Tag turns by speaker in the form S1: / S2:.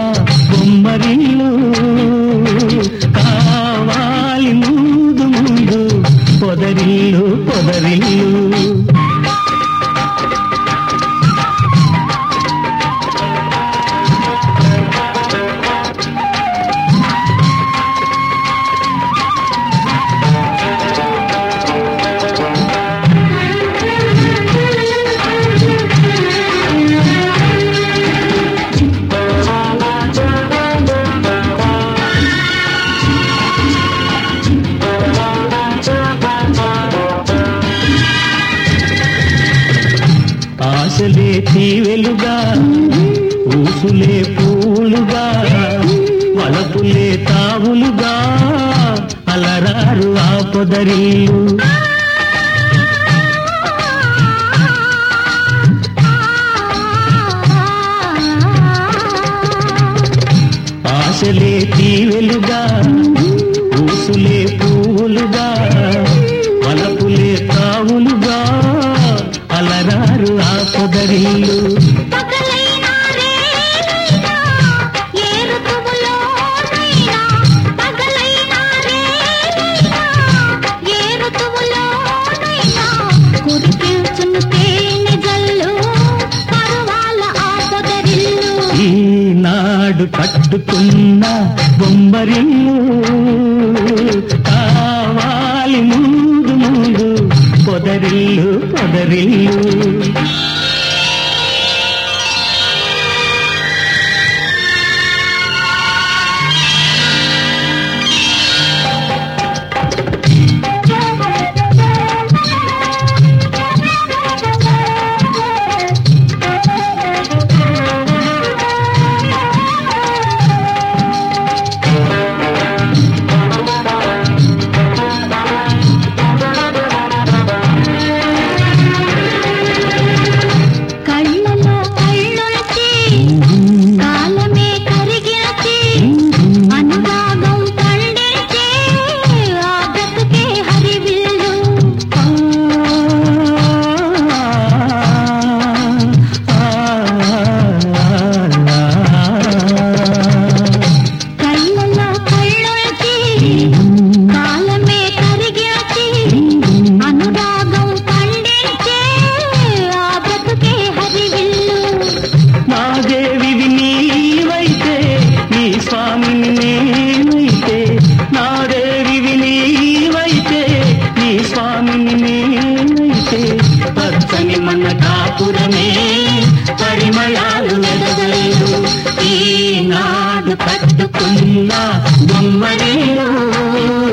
S1: బొమ్మరిల్లు కావాలి ముందు ముందు పొదరిల్లు పొదరిల్లు ఆశలే తీవెలుగా ఊసులే పూలుగా వలపులే తావులుగా అలరారు ఆ పొదరిల్లు ఆశలే తీవెలుగా ఊసులే పూలుగా వలపులే తావులుగా అలరారు ఆ పొదరిల్లు
S2: పగలైనా రేలైనా ఏ ఋతువులోనైనా పగలైనా రేలైనా ఏ ఋతువులోనైనా కురిపించును తేనె జల్లు పరువాల ఆ పొదరిల్లు
S1: ఈనాడు కట్టుకున్న బొమ్మరిల్లు కావాలి ముందు ముందు పొదరిల్లు పొదరిల్లు
S2: కళ్ళలో కళ్ళొలిచి కాలమే కరిగినచి అనురాగం పండించే ఆ బ్రతుకే హరివిల్లు కళ్ళలో కళ్ళొలిచి కాలమే కరిగినచి అనురాగం పండించే ఆ బ్రతుకే హరివిల్లు
S1: నా దేవివి నీవైతే నీ స్వామిని నేనైతే నా దేవివి నీవైతే నీ స్వామిని నేనైతే పచ్చని మన కాపురమే పరిమళాలు వెదగలేదు ఈనాడు కట్టుకున్న బొమ్మరేలు